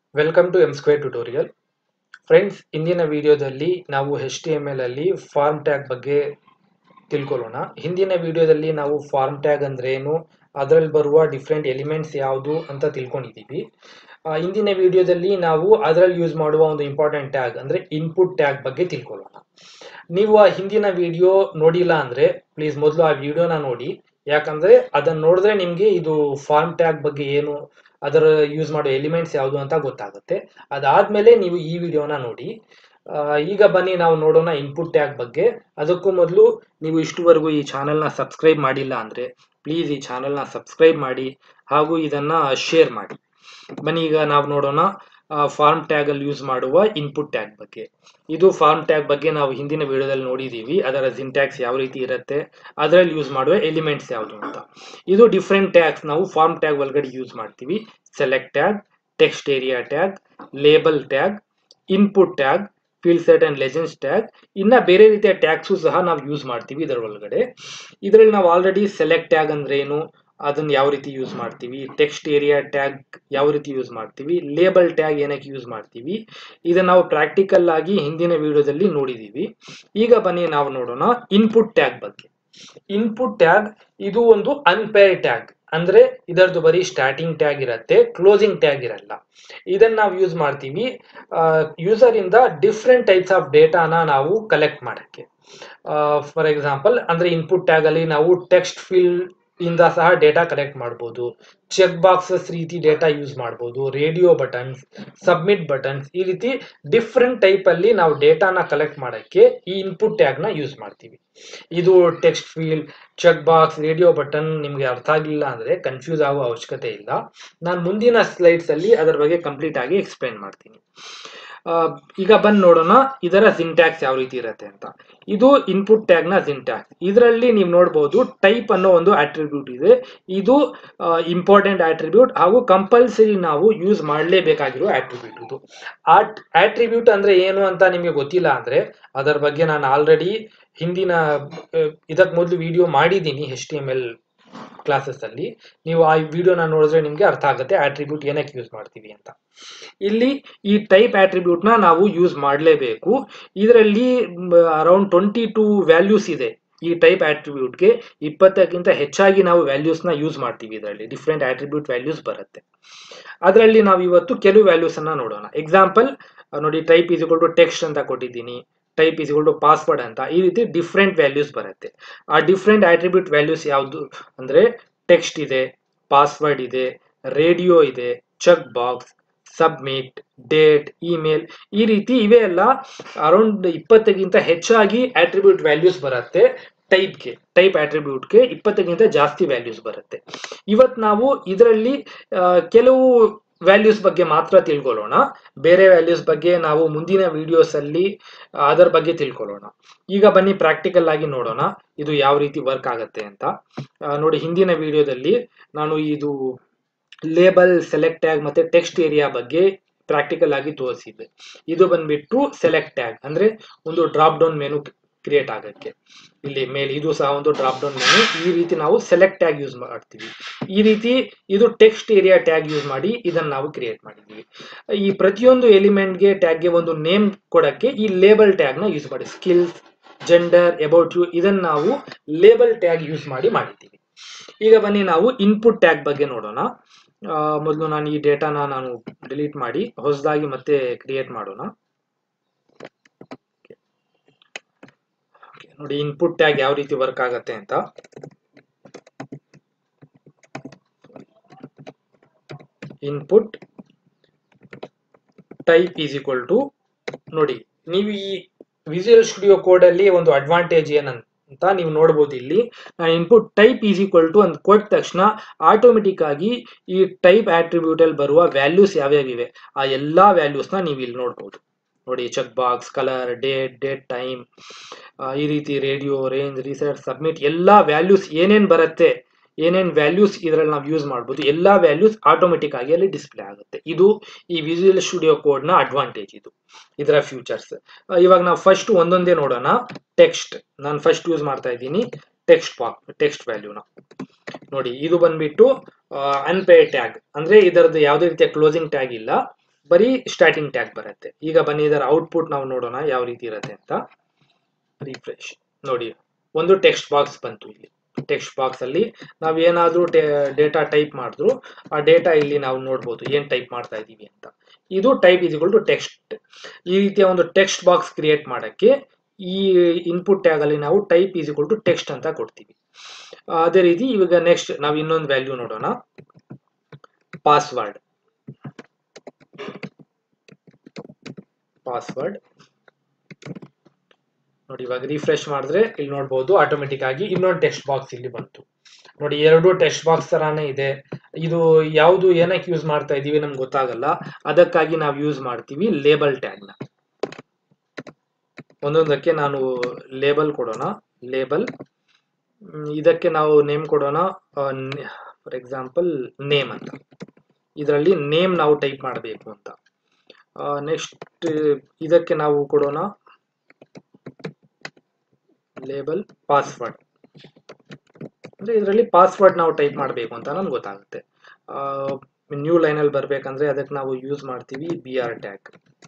welcome to M square tutorial friends ಇಂದಿನ ವಿಡಿಯೋದಲ್ಲಿ ನಾವು ಎಚ್ ಟಿ ಎಮ್ ಎಲ್ ಅಲ್ಲಿ ಫಾರ್ಮ್ ಟ್ಯಾಗ್ ಬಗ್ಗೆ ತಿಳ್ಕೊಳ್ಳೋಣ ಹಿಂದಿನ ವಿಡಿಯೋದಲ್ಲಿ ನಾವು ಫಾರ್ಮ್ ಟ್ಯಾಗ್ ಅಂದ್ರೆ ಏನು ಅದರಲ್ಲಿ ಬರುವ ಡಿಫ್ರೆಂಟ್ ಎಲಿಮೆಂಟ್ಸ್ ಯಾವುದು ಅಂತ ತಿಳ್ಕೊಂಡಿದ್ದೀವಿ ಆ, ಇಂದಿನ ವಿಡಿಯೋದಲ್ಲಿ ನಾವು ಅದರಲ್ಲಿ ಯೂಸ್ ಮಾಡುವ ಒಂದು ಇಂಪಾರ್ಟೆಂಟ್ ಟ್ಯಾಗ್ ಅಂದ್ರೆ ಇನ್ಪುಟ್ ಟ್ಯಾಗ್ ಬಗ್ಗೆ ತಿಳ್ಕೊಳ್ಳೋಣ ನೀವು ಆ ಹಿಂದಿನ ವಿಡಿಯೋ ನೋಡಿಲ್ಲ ಅಂದ್ರೆ ಪ್ಲೀಸ್ ಮೊದಲು ಆ ವಿಡಿಯೋನ ನೋಡಿ ಯಾಕಂದ್ರೆ ಅದನ್ನ ನೋಡಿದ್ರೆ ನಿಮ್ಗೆ ಇದು ಫಾರ್ಮ್ ಟ್ಯಾಗ್ ಬಗ್ಗೆ ಏನು ಅದರ ಯೂಸ್ ಮಾಡೋ ಎಲಿಮೆಂಟ್ಸ್ ಯಾವುದು ಅಂತ ಗೊತ್ತಾಗುತ್ತೆ ಅದಾದ್ಮೇಲೆ ನೀವು ಈ ವಿಡಿಯೋನ ನೋಡಿ ಆ, ಈಗ ಬನ್ನಿ ನಾವು ನೋಡೋಣ ಇನ್ಪುಟ್ ಟ್ಯಾಗ್ ಬಗ್ಗೆ ಅದಕ್ಕೂ ಮೊದಲು ನೀವು ಇಷ್ಟುವರೆಗೂ ಈ ಚಾನೆಲ್ನ ಸಬ್ಸ್ಕ್ರೈಬ್ ಮಾಡಿಲ್ಲ ಅಂದ್ರೆ ಪ್ಲೀಸ್ ಈ ಚಾನೆಲ್ನ ಸಬ್ಸ್ಕ್ರೈಬ್ ಮಾಡಿ ಹಾಗೂ ಇದನ್ನ ಶೇರ್ ಮಾಡಿ ಬನ್ನಿ ಈಗ ನಾವು ನೋಡೋಣ ಫಾರ್ಮ್ ಟ್ಯಾಗ್ ಅಲ್ಲಿ ಯೂಸ್ ಮಾಡುವ ಇನ್ಪುಟ್ ಟ್ಯಾಗ್ ಬಗ್ಗೆ ಇದು ಫಾರ್ಮ್ ಟ್ಯಾಗ್ ಬಗ್ಗೆ ನಾವು ಹಿಂದಿನ ವಿಡಿಯೋದಲ್ಲಿ ನೋಡಿದೀವಿ ಅದರ ಸಿಂಟ್ಯಾಕ್ಸ್ ಯಾವ ರೀತಿ ಇರುತ್ತೆ ಅದರಲ್ಲಿ ಯೂಸ್ ಮಾಡುವ ಎಲಿಮೆಂಟ್ಸ್ ಯಾವುದು ಅಂತ ಇದು ಡಿಫ್ರೆಂಟ್ ಟ್ಯಾಗ್ಸ್ ನಾವು ಫಾರ್ಮ್ ಟ್ಯಾಗ್ ಒಳಗಡೆ ಯೂಸ್ ಮಾಡ್ತೀವಿ select tag text area tag label tag input tag field set and legends tag ಇನ್ನ ಬೇರೆ ರೀತಿಯ ಟ್ಯಾಗ್ಸು ಸಹ ನಾವು ಯೂಸ್ ಮಾಡ್ತೀವಿ ಇದರ ಒಳಗಡೆ ಇದರಲ್ಲಿ ನಾವು ಆಲ್ರೆಡಿ ಸೆಲೆಕ್ಟ್ ಟ್ಯಾಗ್ ಅಂದ್ರೆ ಏನು ಅದನ್ನ ಯಾವ ರೀತಿ ಯೂಸ್ ಮಾಡ್ತೀವಿ ಟೆಕ್ಸ್ಟ್ ಏರಿಯಾ ಟ್ಯಾಗ್ ಯಾವ ರೀತಿ ಯೂಸ್ ಮಾಡ್ತೀವಿ ಲೇಬಲ್ ಟ್ಯಾಗ್ ಏನಕ್ಕೆ ಯೂಸ್ ಮಾಡ್ತೀವಿ ಇದನ್ನ ನಾವು ಪ್ರಾಕ್ಟಿಕಲ್ ಆಗಿ ಹಿಂದಿನ ವಿಡಿಯೋದಲ್ಲಿ ನೋಡಿದೀವಿ ಈಗ ಬನ್ನಿ ನಾವು ನೋಡೋಣ ಇನ್ಪುಟ್ ಟ್ಯಾಗ್ ಬಗ್ಗೆ ಇನ್ಪುಟ್ ಟ್ಯಾಗ್ ಇದು ಒಂದು ಅನ್ಪೇರ್ ಟ್ಯಾಗ್ ಅಂದ್ರೆ ಇದರದ್ದು ಬರೀ ಸ್ಟಾರ್ಟಿಂಗ್ ಟ್ಯಾಗ್ ಇರತ್ತೆ ಕ್ಲೋಸಿಂಗ್ ಟ್ಯಾಗ್ ಇರಲ್ಲ ಇದನ್ನ ನಾವು ಯೂಸ್ ಮಾಡ್ತೀವಿ ಯೂಸರ್ ಇಂದ ಡಿಫ್ರೆಂಟ್ ಟೈಪ್ಸ್ ಆಫ್ ಡೇಟಾನ ನಾವು ಕಲೆಕ್ಟ್ ಮಾಡಕ್ಕೆ ಫಾರ್ ಎಕ್ಸಾಂಪಲ್ ಅಂದ್ರೆ ಇನ್ಪುಟ್ ಟ್ಯಾಗ್ ಅಲ್ಲಿ ನಾವು ಟೆಕ್ಸ್ಟ್ ಫೀಲ್ಡ್ ಇಂದ ಸಹ ಡೇಟಾ ಕಲೆಕ್ಟ್ ಮಾಡ್ಬೋದು ಚೆಕ್ ಬಾಕ್ಸಸ್ ರೀತಿ ಡೇಟಾ ಯೂಸ್ ಮಾಡ್ಬೋದು ರೇಡಿಯೋ ಬಟನ್ಸ್ ಸಬ್ಮಿಟ್ ಬಟನ್ಸ್ ಈ ರೀತಿ ಡಿಫ್ರೆಂಟ್ ಟೈಪ್ ಅಲ್ಲಿ ನಾವು ಡೇಟಾನ ಕಲೆಕ್ಟ್ ಮಾಡಕ್ಕೆ ಈ ಇನ್ಪುಟ್ ಟ್ಯಾಗ್ ನ ಯೂಸ್ ಮಾಡ್ತೀವಿ ಇದು text field check box radio button ನಿಮ್ಗೆ ಅರ್ಥ ಆಗಿಲ್ಲ ಅಂದ್ರೆ ಕನ್ಫ್ಯೂಸ್ ಆಗೋ ಅವಶ್ಯಕತೆ ಇಲ್ಲ ನಾನು ಮುಂದಿನ ಸ್ಲೈಡ್ಸ್ ಅಲ್ಲಿ ಅದರ ಬಗ್ಗೆ ಕಂಪ್ಲೀಟ್ ಆಗಿ ಎಕ್ಸ್ಪ್ಲೈನ್ ಮಾಡ್ತೀನಿ ಆ, ಈಗ ಬಂದು ನೋಡೋಣ ಇದರ ಸಿಂಟ್ಯಾಕ್ಸ್ ಯಾವ ರೀತಿ ಇರುತ್ತೆ ಅಂತ ಇದು ಇನ್ಪುಟ್ ಟ್ಯಾಗ್ ನ ಸಿಂಟ್ಯಾಕ್ಸ್ ಇದರಲ್ಲಿ ನೀವು ನೋಡಬಹುದು ಟೈಪ್ ಅನ್ನೋ ಒಂದು ಆಟ್ರಿಬ್ಯೂಟ್ ಇದೆ ಇದು ಇಂಪಾರ್ಟೆಂಟ್ ಆಟ್ರಿಬ್ಯೂಟ್ ಹಾಗೂ ಕಂಪಲ್ಸರಿ ನಾವು ಯೂಸ್ ಮಾಡಲೇಬೇಕಾಗಿರೋ ಆಟ್ರಿಬ್ಯೂಟ್ ಇದು ಆ ಆಟ್ರಿಬ್ಯೂಟ್ ಅಂದ್ರೆ ಏನು ಅಂತ ನಿಮಗೆ ಗೊತ್ತಿಲ್ಲ ಅಂದ್ರೆ ಅದರ ಬಗ್ಗೆ ನಾನು ಆಲ್ರೆಡಿ ಹಿಂದಿನ ಇದಕ್ಕೆ ಮೊದಲು ವಿಡಿಯೋ ಮಾಡಿದ್ದೀನಿ H T M L classes ಅಲ್ಲಿ ನೀವು ಆ ವಿಡಿಯೋನ ನೋಡಿದ್ರೆ ನಿಮ್ಗೆ ಅರ್ಥ ಆಗುತ್ತೆ ಆಟ್ರಿಬ್ಯೂಟ್ ಏನಕ್ಕೆ ಯೂಸ್ ಮಾಡ್ತೀವಿ ಅಂತ ಇಲ್ಲಿ ಈ ಟೈಪ್ ಆಟ್ರಿಬ್ಯೂಟ್ ನ ನಾವು ಯೂಸ್ ಮಾಡಲೇಬೇಕು ಇದರಲ್ಲಿ ಅರೌಂಡ್ ಟ್ವೆಂಟಿ ಟೂ ವ್ಯಾಲ್ಯೂಸ್ ಇದೆ ಈ ಟೈಪ್ ಆಟ್ರಿಬ್ಯೂಟ್ಗೆ ಇಪ್ಪತ್ತಕ್ಕಿಂತ ಹೆಚ್ಚಾಗಿ ನಾವು ವ್ಯಾಲ್ಯೂಸ್ ನ ಯೂಸ್ ಮಾಡ್ತೀವಿ ಇದರಲ್ಲಿ ಡಿಫ್ರೆಂಟ್ ಆಟ್ರಿಬ್ಯೂಟ್ ವ್ಯಾಲ್ಯೂಸ್ ಬರುತ್ತೆ ಅದರಲ್ಲಿ ನಾವು ಇವತ್ತು ಕೆಲವು ವ್ಯಾಲ್ಯೂಸ್ ಅನ್ನ ನೋಡೋಣ ಎಕ್ಸಾಂಪಲ್ ನೋಡಿ ಟೈಪ್ ಇಸ್ ಟು ಟೆಕ್ಸ್ಟ್ ಅಂತ ಕೊಟ್ಟಿದ್ದೀನಿ ಟೈಪ್ ಇಸ್ ಟು ಪಾಸ್ವರ್ಡ್ ಅಂತ ಈ ರೀತಿ ಡಿಫ್ರೆಂಟ್ ವ್ಯಾಲ್ಯೂಸ್ ಬರುತ್ತೆ ಆ ಡಿಫ್ರೆಂಟ್ ಆಟ್ರಿಬ್ಯೂಟ್ ವ್ಯಾಲ್ಯೂಸ್ ಯಾವುದು ಅಂದ್ರೆ ಟೆಕ್ಸ್ಟ್ ಇದೆ ಪಾಸ್ವರ್ಡ್ ಇದೆ ರೇಡಿಯೋ ಇದೆ check box submit date email ಈ ರೀತಿ ಇವೆ ಎಲ್ಲ ಅರೌಂಡ್ ಇಪ್ಪತ್ತಕ್ಕಿಂತ ಹೆಚ್ಚಾಗಿ ಆಟ್ರಿಬ್ಯೂಟ್ ವ್ಯಾಲ್ಯೂಸ್ ಬರುತ್ತೆ ಟೈಪ್ಗೆ ಟೈಪ್ ಆಟ್ರಿಬ್ಯೂಟ್ಗೆ ಇಪ್ಪತ್ತಕ್ಕಿಂತ ಜಾಸ್ತಿ ವ್ಯಾಲ್ಯೂಸ್ ಬರುತ್ತೆ ಇವತ್ತು ನಾವು ಇದರಲ್ಲಿ ಆ, ಕೆಲವು ವ್ಯಾಲ್ಯೂಸ್ ಬಗ್ಗೆ ಮಾತ್ರ ತಿಳ್ಕೊಳ್ಳೋಣ ಬೇರೆ ವ್ಯಾಲ್ಯೂಸ್ ಬಗ್ಗೆ ನಾವು ಮುಂದಿನ ವಿಡಿಯೋಸ್ ಅಲ್ಲಿ ಆ, ಅದರ ಬಗ್ಗೆ ತಿಳ್ಕೊಳ್ಳೋಣ ಈಗ ಬನ್ನಿ ಪ್ರಾಕ್ಟಿಕಲ್ ಆಗಿ ನೋಡೋಣ ಇದು ಯಾವ ರೀತಿ ವರ್ಕ್ ಆಗುತ್ತೆ ಅಂತ ಆ, ನೋಡಿ ಹಿಂದಿನ ವಿಡಿಯೋದಲ್ಲಿ ನಾನು ಇದು ಲೇಬಲ್ ಸೆಲೆಕ್ಟ್ ಟ್ಯಾಗ್ ಮತ್ತೆ ಟೆಕ್ಸ್ಟ್ ಏರಿಯಾ ಬಗ್ಗೆ ಪ್ರಾಕ್ಟಿಕಲ್ ಆಗಿ ತೋರಿಸಿದ್ದೆ ಇದು ಬಂದ್ಬಿಟ್ಟು ಸೆಲೆಕ್ಟ್ ಟ್ಯಾಗ್ ಅಂದ್ರೆ ಒಂದು ಡ್ರಾಪ್ ಡೌನ್ ಮೆನು ಕ್ರಿಯೇಟ್ ಆಗಕ್ಕೆ ಇಲ್ಲಿ ಮೇಲೆ ಇದು ಸಹ ಒಂದು ಡ್ರಾಪ್ ಡೌನ್ ಮೆನು ಈ ರೀತಿ ನಾವು ಸೆಲೆಕ್ಟ್ ಟ್ಯಾಗ್ ಯೂಸ್ ಮಾಡ್ತೀವಿ ಈ ರೀತಿ ಇದು ಟೆಕ್ಸ್ಟ್ ಏರಿಯಾ ಟ್ಯಾಗ್ ಯೂಸ್ ಮಾಡಿ ಇದನ್ನ ನಾವು ಕ್ರಿಯೇಟ್ ಮಾಡಿದ್ದೀವಿ ಈ ಪ್ರತಿಯೊಂದು ಎಲಿಮೆಂಟ್ಗೆ ಟ್ಯಾಗ್ಗೆ ಒಂದು ನೇಮ್ ಕೊಡಕ್ಕೆ ಈ ಲೇಬಲ್ ಟ್ಯಾಗ್ ನ ಯೂಸ್ ಮಾಡಿ ಸ್ಕಿಲ್ಸ್ ಜೆಂಡರ್ ಅಬೌಟ್ ಯು ಇದನ್ನ ನಾವು ಲೇಬಲ್ ಟ್ಯಾಗ್ ಯೂಸ್ ಮಾಡಿ ಮಾಡಿದ್ದೀವಿ ಈಗ ಬನ್ನಿ ನಾವು ಇನ್ಪುಟ್ ಟ್ಯಾಗ್ ಬಗ್ಗೆ ನೋಡೋಣ ಆ, ಮೊದಲು ನಾನು ಈ ಡೇಟಾನ ನಾನು ಡಿಲೀಟ್ ಮಾಡಿ ಹೊಸದಾಗಿ ಮತ್ತೆ ಕ್ರಿಯೇಟ್ ಮಾಡೋಣ Okay, ನೋಡಿ ಇನ್ಪುಟ್ ಟ್ಯಾಗ್ ಯಾವ ರೀತಿ ವರ್ಕ್ ಆಗತ್ತೆ ಅಂತ input type is equal to ನೋಡಿ ನೀವು ಈ ವಿಜುವಲ್ ಸ್ಟುಡಿಯೋ ಕೋಡ್ ಅಲ್ಲಿ ಒಂದು ಅಡ್ವಾಂಟೇಜ್ ಏನಂತ ನೀವು ನೋಡಬಹುದು ಇಲ್ಲಿ ನಾನು input type is equal to ಅಂತ ಕೊಟ್ಟ ತಕ್ಷಣ ಆಟೋಮೆಟಿಕ್ ಆಗಿ ಈ ಟೈಪ್ ಆಟ್ರಿಬ್ಯೂಟ್ ಅಲ್ಲಿ ಬರುವ ವ್ಯಾಲ್ಯೂಸ್ ಯಾವ್ಯಾವಿವೆ ಆ ಎಲ್ಲಾ ವ್ಯಾಲ್ಯೂಸ್ ನ ನೀವು ಇಲ್ಲಿ ನೋಡಬಹುದು ನೋಡಿ check box colour date date time ಈ ರೀತಿ ರೇಡಿಯೋ ರೇಂಜ್ ರಿಸರ್ಚ್ ಸಬ್ಮಿಟ್ ಎಲ್ಲಾ ವ್ಯಾಲ್ಯೂಸ್ ಏನೇನ್ ಬರುತ್ತೆ ಏನೇನ್ ವ್ಯಾಲ್ಯೂಸ್ ಇದರಲ್ಲಿ ನಾವು ಯೂಸ್ ಮಾಡ್ಬೋದು ಎಲ್ಲಾ ವ್ಯಾಲ್ಯೂಸ್ ಆಟೋಮೆಟಿಕ್ ಆಗಿ ಅಲ್ಲಿ ಡಿಸ್ಪ್ಲೇ ಆಗುತ್ತೆ ಇದು ಈ ವಿಜುವಲ್ ಸ್ಟುಡಿಯೋ ಕೋಡ್ ನ ಅಡ್ವಾಂಟೇಜ್ ಇದು ಇದರ ಫ್ಯೂಚರ್ಸ್ ಇವಾಗ ನಾವು ಫಸ್ಟ್ ಒಂದೊಂದೇ ನೋಡೋಣ ಟೆಕ್ಸ್ಟ್ ನಾನು ಫಸ್ಟ್ ಯೂಸ್ ಮಾಡ್ತಾ ಇದ್ದೀನಿ ಟೆಕ್ಸ್ಟ್ ಟೆಕ್ಸ್ಟ್ ವ್ಯಾಲ್ಯೂನ ನೋಡಿ ಇದು ಬಂದ್ಬಿಟ್ಟು ಅನ್ಪೇಡ್ ಟ್ಯಾಗ್ ಅಂದ್ರೆ ಇದರದ್ದು ಯಾವುದೇ ರೀತಿಯ ಕ್ಲೋಸಿಂಗ್ ಟ್ಯಾಗ್ ಇಲ್ಲ ಬರೀ ಸ್ಟಾರ್ಟಿಂಗ್ ಟ್ಯಾಗ್ ಬರುತ್ತೆ ಈಗ ಬನ್ನಿ ಇದರ ಔಟ್ಪುಟ್ ನಾವು ನೋಡೋಣ ಯಾವ ರೀತಿ ಇರುತ್ತೆ ಅಂತ ರಿಫ್ರೆಶ್ ನೋಡಿ ಒಂದು ಟೆಕ್ಸ್ಟ್ ಬಾಕ್ಸ್ ಬಂತು ಇಲ್ಲಿ ಟೆಕ್ಸ್ಟ್ ಬಾಕ್ಸ್ ಅಲ್ಲಿ ನಾವು ಏನಾದ್ರೂ ಡೇಟಾ ಟೈಪ್ ಮಾಡಿದ್ರು ಆ ಡೇಟಾ ಇಲ್ಲಿ ನಾವು ನೋಡ್ಬೋದು ಏನ್ ಟೈಪ್ ಮಾಡ್ತಾ ಇದೀವಿ ಅಂತ ಇದು ಟೈಪ್ ಇಸ್ ಟು ಟೆಕ್ಸ್ಟ್ ಈ ರೀತಿಯ ಒಂದು ಟೆಕ್ಸ್ಟ್ ಬಾಕ್ಸ್ ಕ್ರಿಯೇಟ್ ಮಾಡಕ್ಕೆ ಈ ಇನ್ಪುಟ್ ಟ್ಯಾಗ್ ಅಲ್ಲಿ ನಾವು ಟೈಪ್ ಈಸ್ ಟು ಟೆಕ್ಸ್ಟ್ ಅಂತ ಕೊಡ್ತೀವಿ ಆ, ಅದೇ ರೀತಿ ಇವಾಗ ನೆಕ್ಸ್ಟ್ ನಾವು ಇನ್ನೊಂದು ವ್ಯಾಲ್ಯೂ ನೋಡೋಣ ಪಾಸ್ವರ್ಡ್ ಪಾಸ್ವರ್ಡ್ ನೋಡಿ ಇವಾಗ ರಿಫ್ರೆಶ್ ಮಾಡಿದ್ರೆ ಇಲ್ಲಿ ನೋಡ್ಬೋದು ಆಟೋಮೆಟಿಕ್ ಆಗಿ ಇನ್ನೊಂದು ಟೆಕ್ಸ್ಟ್ ಬಾಕ್ಸ್ ಇಲ್ಲಿ ಬಂತು ನೋಡಿ ಎರಡು ಟೆಕ್ಸ್ಟ್ ಬಾಕ್ಸ್ ತರಾನೇ ಇದೆ ಇದು ಯಾವುದು ಏನಕ್ಕೆ ಯೂಸ್ ಮಾಡ್ತಾ ಇದೀವಿ ನಮ್ಗೆ ಗೊತ್ತಾಗಲ್ಲ ಅದಕ್ಕಾಗಿ ನಾವು ಯೂಸ್ ಮಾಡ್ತೀವಿ ಲೇಬಲ್ ಟ್ಯಾಗ್ ನ ಒಂದೊಂದಕ್ಕೆ ನಾನು ಲೇಬಲ್ ಕೊಡೋಣ ಲೇಬಲ್ ಇದಕ್ಕೆ ನಾವು ನೇಮ್ ಕೊಡೋಣ ಫಾರ್ ಎಕ್ಸಾಂಪಲ್ ನೇಮ್ ಅಂತ ಇದರಲ್ಲಿ ನೇಮ್ ನಾವು ಟೈಪ್ ಮಾಡಬೇಕು ಅಂತ ನೆಕ್ಸ್ಟ್ ಇದಕ್ಕೆ ನಾವು ಕೊಡೋಣ ಲೇಬಲ್ ಪಾಸ್ವರ್ಡ್ ಅಂದ್ರೆ ಇದರಲ್ಲಿ ಪಾಸ್ವರ್ಡ್ ನಾವು ಟೈಪ್ ಮಾಡಬೇಕು ಅಂತ ನಮ್ಗೆ ಗೊತ್ತಾಗುತ್ತೆ ನ್ಯೂ ಲೈನಲ್ಲಿ ಬರ್ಬೇಕಂದ್ರೆ ಅದಕ್ಕೆ ನಾವು ಯೂಸ್ ಮಾಡ್ತೀವಿ ಬಿ ಆರ್ ಟ್ಯಾಗ್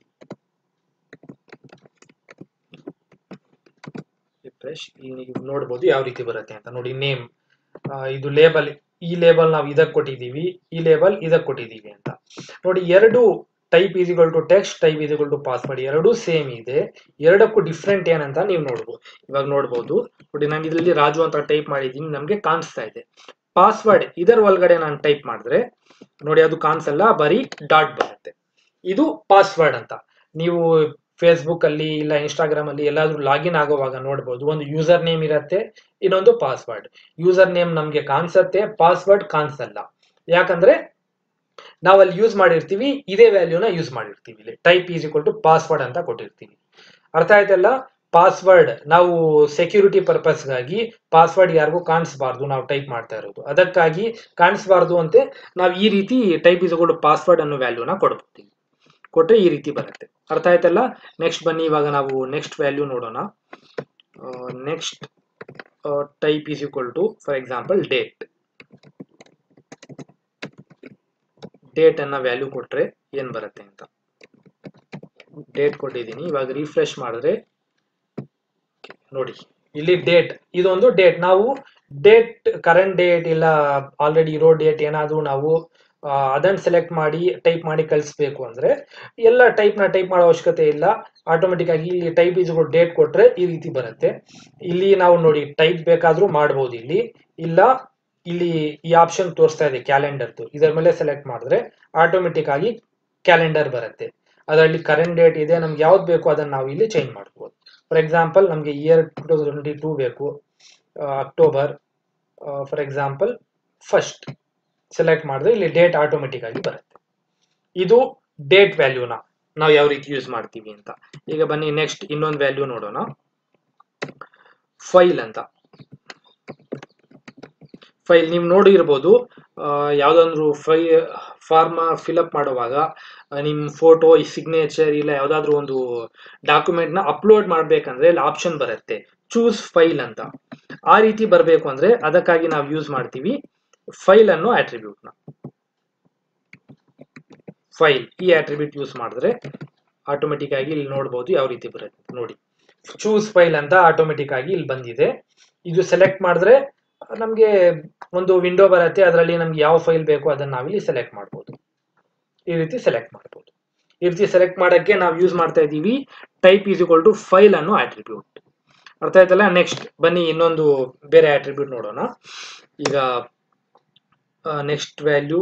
ರಿಫ್ರೆಶ್ ನೀವು ನೋಡ್ಬೋದು ಯಾವ ರೀತಿ ಬರುತ್ತೆ ಅಂತ ನೋಡಿ ನೇಮ್ ಇದು ಲೇಬಲ್ ಈ ಲೇಬಲ್ ನಾವು ಇದಕ್ಕೆ ಕೊಟ್ಟಿದ್ದೀವಿ ಈ ಲೇಬಲ್ ಇದಕ್ಕೆ ಕೊಟ್ಟಿದ್ದೀವಿ ಅಂತ ನೋಡಿ ಎರಡು ಟೈಪ್ ಈಸಿಗಳು ಟು ಟೆಕ್ಸ್ಟ್ ಟೈಪ್ ಈಸಿಗಳು ಟು ಪಾಸ್ವರ್ಡ್ ಎರಡೂ ಸೇಮ್ ಇದೆ ಎರಡಕ್ಕೂ ಡಿಫ್ರೆಂಟ್ ಏನಂತ ನೀವು ನೋಡ್ಬೋದು ಇವಾಗ ನೋಡ್ಬೋದು ನೋಡಿ ನಾನು ಇದರಲ್ಲಿ ರಾಜು ಅಂತ ಟೈಪ್ ಮಾಡಿದ್ದೀನಿ ನಮಗೆ ಕಾಣಿಸ್ತಾ ಇದೆ ಪಾಸ್ವರ್ಡ್ ಇದರ ಒಳಗಡೆ ನಾನು ಟೈಪ್ ಮಾಡಿದ್ರೆ ನೋಡಿ ಅದು ಕಾಣಿಸಲ್ಲ ಬರೀ ಡಾಟ್ ಬರುತ್ತೆ ಇದು ಪಾಸ್ವರ್ಡ್ ಅಂತ ನೀವು ಫೇಸ್ಬುಕ್ ಅಲ್ಲಿ ಇಲ್ಲ ಇನ್ಸ್ಟಾಗ್ರಾಮ್ ಅಲ್ಲಿ ಎಲ್ಲಾದ್ರೂ ಲಾಗಿನ್ ಆಗುವಾಗ ನೋಡ್ಬೋದು ಒಂದು ಯೂಸರ್ ನೇಮ್ ಇರತ್ತೆ ಇನ್ನೊಂದು ಪಾಸ್ವರ್ಡ್ ಯೂಸರ್ ನೇಮ್ ನಮ್ಗೆ ಕಾಣಿಸತ್ತೆ ಪಾಸ್ವರ್ಡ್ ಕಾಣಿಸಲ್ಲ ಯಾಕಂದ್ರೆ ನಾವು ಅಲ್ಲಿ ಯೂಸ್ ಮಾಡಿರ್ತೀವಿ ಇದೇ ವ್ಯಾಲ್ಯೂನ ಯೂಸ್ ಮಾಡಿರ್ತೀವಿ ಇಲ್ಲಿ type is equal to password ಅಂತ ಕೊಟ್ಟಿರ್ತೀವಿ ಅರ್ಥ ಆಯ್ತಲ್ಲ ಪಾಸ್ವರ್ಡ್ ನಾವು ಸೆಕ್ಯೂರಿಟಿ ಪರ್ಪಸ್ಗಾಗಿ ಪಾಸ್ವರ್ಡ್ ಯಾರಿಗೂ ಕಾಣಿಸಬಾರ್ದು ನಾವು ಟೈಪ್ ಮಾಡ್ತಾ ಇರೋದು ಅದಕ್ಕಾಗಿ ಕಾಣಿಸಬಾರ್ದು ಅಂತೆ ನಾವು ಈ ರೀತಿ ಟೈಪ್ ಈಸ್ ಟು ಪಾಸ್ವರ್ಡ್ ಅನ್ನೋ ವ್ಯಾಲ್ಯೂನ ಕೊಡ್ಬೋದು ಕೊಟ್ರೆ ಈ ರೀತಿ ಬರುತ್ತೆ ಅರ್ಥ ಆಯ್ತಲ್ಲ ನೆಕ್ಸ್ಟ್ ಬನ್ನಿ ಇವಾಗ ನಾವು ನೆಕ್ಸ್ಟ್ ವ್ಯಾಲ್ಯೂ ನೋಡೋಣ next type is equal to for example date date ಅನ್ನ ವ್ಯಾಲ್ಯೂ ಕೊಟ್ರೆ ಏನ್ ಬರುತ್ತೆ ಅಂತ ಡೇಟ್ ಕೊಟ್ಟಿದ್ದೀನಿ ಇವಾಗ ರಿಫ್ರೆಶ್ ಮಾಡಿದ್ರೆ ನೋಡಿ ಇಲ್ಲಿ ಡೇಟ್ ಇದೊಂದು ಡೇಟ್ ನಾವು ಡೇಟ್ ಕರೆಂಟ್ ಡೇಟ್ ಇಲ್ಲ ಆಲ್ರೆಡಿ ಇರೋ ಡೇಟ್ ಏನಾದರೂ ನಾವು ಅದನ್ನ ಸೆಲೆಕ್ಟ್ ಮಾಡಿ ಟೈಪ್ ಮಾಡಿ ಕಳಿಸ್ಬೇಕು ಅಂದ್ರೆ ಎಲ್ಲ ಟೈಪ್ ನ ಟೈಪ್ ಮಾಡೋ ಅವಶ್ಯಕತೆ ಇಲ್ಲ ಆಟೋಮೆಟಿಕ್ ಆಗಿ ಇಲ್ಲಿ ಟೈಪ್ ಇಸ್ಗಳು ಡೇಟ್ ಕೊಟ್ರೆ ಈ ರೀತಿ ಬರುತ್ತೆ ಇಲ್ಲಿ ನಾವು ನೋಡಿ ಟೈಪ್ ಬೇಕಾದ್ರೂ ಮಾಡ್ಬೋದು ಇಲ್ಲಿ ಇಲ್ಲ ಇಲ್ಲಿ ಈ ಆಪ್ಷನ್ ತೋರಿಸ್ತಾ ಇದೆ ಕ್ಯಾಲೆಂಡರ್ದು ಇದರ ಮೇಲೆ ಸೆಲೆಕ್ಟ್ ಮಾಡಿದ್ರೆ ಆಟೋಮೆಟಿಕ್ ಆಗಿ ಕ್ಯಾಲೆಂಡರ್ ಬರುತ್ತೆ ಅದರಲ್ಲಿ ಕರೆಂಟ್ ಡೇಟ್ ಇದೆ ನಮ್ಗೆ ಯಾವ್ದು ಬೇಕು ಅದನ್ನ ನಾವು ಇಲ್ಲಿ ಚೇಂಜ್ ಮಾಡ್ಬೋದು ಫಾರ್ ಎಕ್ಸಾಂಪಲ್ ನಮಗೆ year two thousand twenty two ಬೇಕು October for example first select ಮಾಡಿದ್ರೆ ಇಲ್ಲಿ ಡೇಟ್ ಆಟೋಮೆಟಿಕ್ ಆಗಿ ಬರುತ್ತೆ ಇದು ಡೇಟ್ ವ್ಯಾಲ್ಯೂನ ನಾವು ಯಾವ ರೀತಿ ಯೂಸ್ ಮಾಡ್ತೀವಿ ಅಂತ ಈಗ ಬನ್ನಿ ನೆಕ್ಸ್ಟ್ ಇನ್ನೊಂದು ವ್ಯಾಲ್ಯೂ ನೋಡೋಣ ಫೈಲ್ ಅಂತ ಫೈಲ್ ನೀವು ನೋಡಿರ್ಬೋದು ಯಾವ್ದಾದ್ರು ಫೈ ಫಾರ್ಮ ಫಿಲಪ್ ಮಾಡುವಾಗ ನಿಮ್ಮ ಫೋಟೋ ಸಿಗ್ನೇಚರ್ ಇಲ್ಲ ಯಾವ್ದಾದ್ರು ಒಂದು ಡಾಕ್ಯುಮೆಂಟ್ ನ ಅಪ್ಲೋಡ್ ಮಾಡ್ಬೇಕಂದ್ರೆ ಇಲ್ಲಿ ಆಪ್ಷನ್ ಬರುತ್ತೆ ಚೂಸ್ ಫೈಲ್ ಅಂತ ಆ ರೀತಿ ಬರಬೇಕು ಅಂದ್ರೆ ಅದಕ್ಕಾಗಿ ನಾವು ಯೂಸ್ ಮಾಡ್ತೀವಿ ಫೈಲ್ ಅನ್ನೋ ಆಟ್ರಿಬ್ಯೂಟ್ ನ ಫೈಲ್ ಈ ಆಟ್ರಿಬ್ಯೂಟ್ ಯೂಸ್ ಮಾಡಿದ್ರೆ ಆಟೋಮೆಟಿಕ್ ಆಗಿ ಇಲ್ಲಿ ನೋಡ್ಬೋದು ಯಾವ ರೀತಿ ಬರುತ್ತೆ ನೋಡಿ ಚೂಸ್ ಫೈಲ್ ಅಂತ ಆಟೋಮೆಟಿಕ್ ಆಗಿ ಇಲ್ಲಿ ಬಂದಿದೆ ಇದು ಸೆಲೆಕ್ಟ್ ಮಾಡಿದ್ರೆ ನಮಗೆ ಒಂದು ವಿಂಡೋ ಬರುತ್ತೆ ಅದರಲ್ಲಿ ನಮ್ಗೆ ಯಾವ ಫೈಲ್ ಬೇಕು ಅದನ್ನ ನಾವಿಲ್ಲಿ ಸೆಲೆಕ್ಟ್ ಮಾಡ್ಬೋದು ಈ ರೀತಿ ಸೆಲೆಕ್ಟ್ ಮಾಡ್ಬೋದು ಈ ರೀತಿ ಸೆಲೆಕ್ಟ್ ಮಾಡಕ್ಕೆ ನಾವು ಯೂಸ್ ಮಾಡ್ತಾ ಇದ್ದೀವಿ type is equal to file ಅನ್ನೋ ಆಟ್ರಿಬ್ಯೂಟ್ ಅರ್ಥ ಆಯ್ತಲ್ಲ ನೆಕ್ಸ್ಟ್ ಬನ್ನಿ ಇನ್ನೊಂದು ಬೇರೆ ಆಟ್ರಿಬ್ಯೂಟ್ ನೋಡೋಣ ಈಗ next value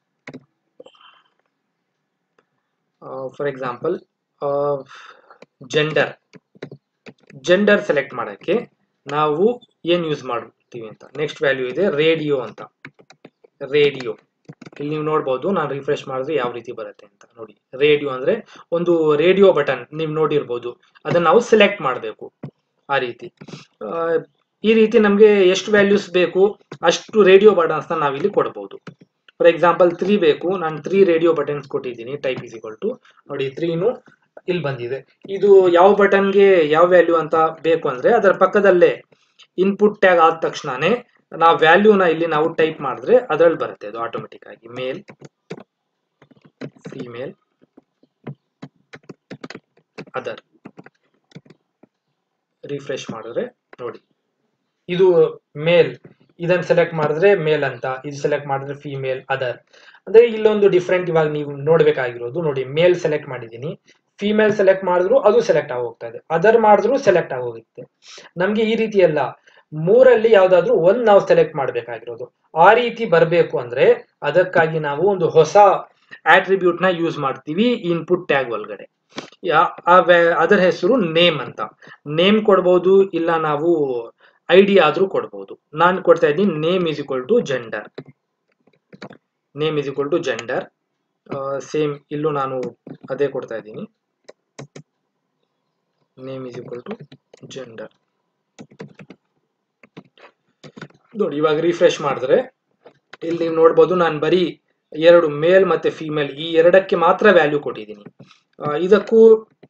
for example gender gender select ಮಾಡೋಕ್ಕೆ ನಾವು ಏನು ಯೂಸ್ ಮಾಡ್ತೀವಿ ಅಂತ ನೆಕ್ಸ್ಟ್ ವ್ಯಾಲ್ಯೂ ಇದೆ ರೇಡಿಯೋ ಅಂತ ರೇಡಿಯೋ ಇಲ್ಲಿ ನೀವು ನೋಡ್ಬೋದು ನಾನು ರಿಫ್ರೆಶ್ ಮಾಡಿದ್ರೆ ಯಾವ ರೀತಿ ಬರುತ್ತೆ ಅಂತ ನೋಡಿ ರೇಡಿಯೋ ಅಂದ್ರೆ ಒಂದು ರೇಡಿಯೋ ಬಟನ್ ನೀವು ನೋಡಿರ್ಬೋದು ಅದನ್ನ ನಾವು ಸೆಲೆಕ್ಟ್ ಮಾಡಬೇಕು ಆ ರೀತಿ ಈ ರೀತಿ ನಮಗೆ ಎಷ್ಟು ವ್ಯಾಲ್ಯೂಸ್ ಬೇಕು ಅಷ್ಟು ರೇಡಿಯೋ ಬಟನ್ಸ್ನ ನಾವಿಲ್ಲಿ ಕೊಡ್ಬೋದು ಫಾರ್ ಎಕ್ಸಾಂಪಲ್ ತ್ರೀ ಬೇಕು ನಾನು ತ್ರೀ ರೇಡಿಯೋ ಬಟನ್ಸ್ ಕೊಟ್ಟಿದ್ದೀನಿ ಟೈಪ್ ಇಸ್ ಇಕ್ವಲ್ ಟು ನೋಡಿ ತ್ರೀನು ಇಲ್ಲಿ ಬಂದಿದೆ ಇದು ಯಾವ ಬಟನ್ಗೆ ಯಾವ ವ್ಯಾಲ್ಯೂ ಅಂತ ಬೇಕು ಅಂದ್ರೆ ಅದರ ಪಕ್ಕದಲ್ಲೇ ಇನ್ಪುಟ್ ಟ್ಯಾಗ್ ಆದ ತಕ್ಷಣನೇ ನಾವು ವ್ಯಾಲ್ಯೂನ ಇಲ್ಲಿ ನಾವು ಟೈಪ್ ಮಾಡಿದ್ರೆ ಅದರಲ್ಲಿ ಬರುತ್ತೆ ಅದು ಆಟೋಮೆಟಿಕ್ ಆಗಿ ಮೇಲ್ ಫಿಮೇಲ್ ಅದರ್ ರಿಫ್ರೆಶ್ ಮಾಡಿದ್ರೆ ನೋಡಿ ಇದು ಮೇಲ್ ಇದನ್ನ ಸೆಲೆಕ್ಟ್ ಮಾಡಿದ್ರೆ ಮೇಲ್ ಅಂತ ಇದು ಸೆಲೆಕ್ಟ್ ಮಾಡಿದ್ರೆ ಫಿಮೇಲ್ ಅದರ್ ಅಂದ್ರೆ ಇಲ್ಲೊಂದು ಡಿಫ್ರೆಂಟ್ ಇವಾಗ ನೀವು ನೋಡ್ಬೇಕಾಗಿರೋದು ನೋಡಿ ಮೇಲ್ ಸೆಲೆಕ್ಟ್ ಮಾಡಿದೀನಿ ಫಿಮೇಲ್ ಸೆಲೆಕ್ಟ್ ಮಾಡಿದ್ರು ಅದು ಸೆಲೆಕ್ಟ್ ಆಗಿ ಹೋಗ್ತಾ ಇದೆ ಅದರ್ ಮಾಡಿದ್ರು ಸೆಲೆಕ್ಟ್ ಆಗಿ ಹೋಗುತ್ತೆ ನಮ್ಗೆ ಈ ರೀತಿ ಎಲ್ಲ ಮೂರಲ್ಲಿ ಯಾವ್ದಾದ್ರು ಒಂದ್ ನಾವು ಸೆಲೆಕ್ಟ್ ಮಾಡ್ಬೇಕಾಗಿರೋದು ಆ ರೀತಿ ಬರಬೇಕು ಅಂದ್ರೆ ಅದಕ್ಕಾಗಿ ನಾವು ಒಂದು ಹೊಸ ಆಟ್ರಿಬ್ಯೂಟ್ ನ ಯೂಸ್ ಮಾಡ್ತೀವಿ ಇನ್ಪುಟ್ ಟ್ಯಾಗ್ ಒಳಗಡೆ ಯಾ- ಆ ವ್ಯಾ- ಅದರ ಹೆಸರು ನೇಮ್ ಅಂತ ನೇಮ್ ಕೊಡ್ಬೋದು ಇಲ್ಲ ನಾವು ಐ ಡಿ ಆದ್ರೂ ಕೊಡ್ಬೋದು ನಾನು ಕೊಡ್ತಾ ಇದ್ದೀನಿ name is equal to gender name is equal to gender same ಇಲ್ಲೂ ನಾನು ಅದೇ ಕೊಡ್ತಾ ಇದ್ದೀನಿ name is equal to gender ನೋಡಿ ಇವಾಗ ರಿಫ್ರೆಶ್ ಮಾಡಿದ್ರೆ ಇಲ್ಲಿ ನೀವು ನೋಡ್ಬೋದು ನಾನು ಬರೀ ಎರಡು ಮೇಲ್ ಮತ್ತೆ ಫಿಮೇಲ್ ಈ ಎರಡಕ್ಕೆ ಮಾತ್ರ ವ್ಯಾಲ್ಯೂ ಕೊಟ್ಟಿದ್ದೀನಿ ಆ, ಇದಕ್ಕೂ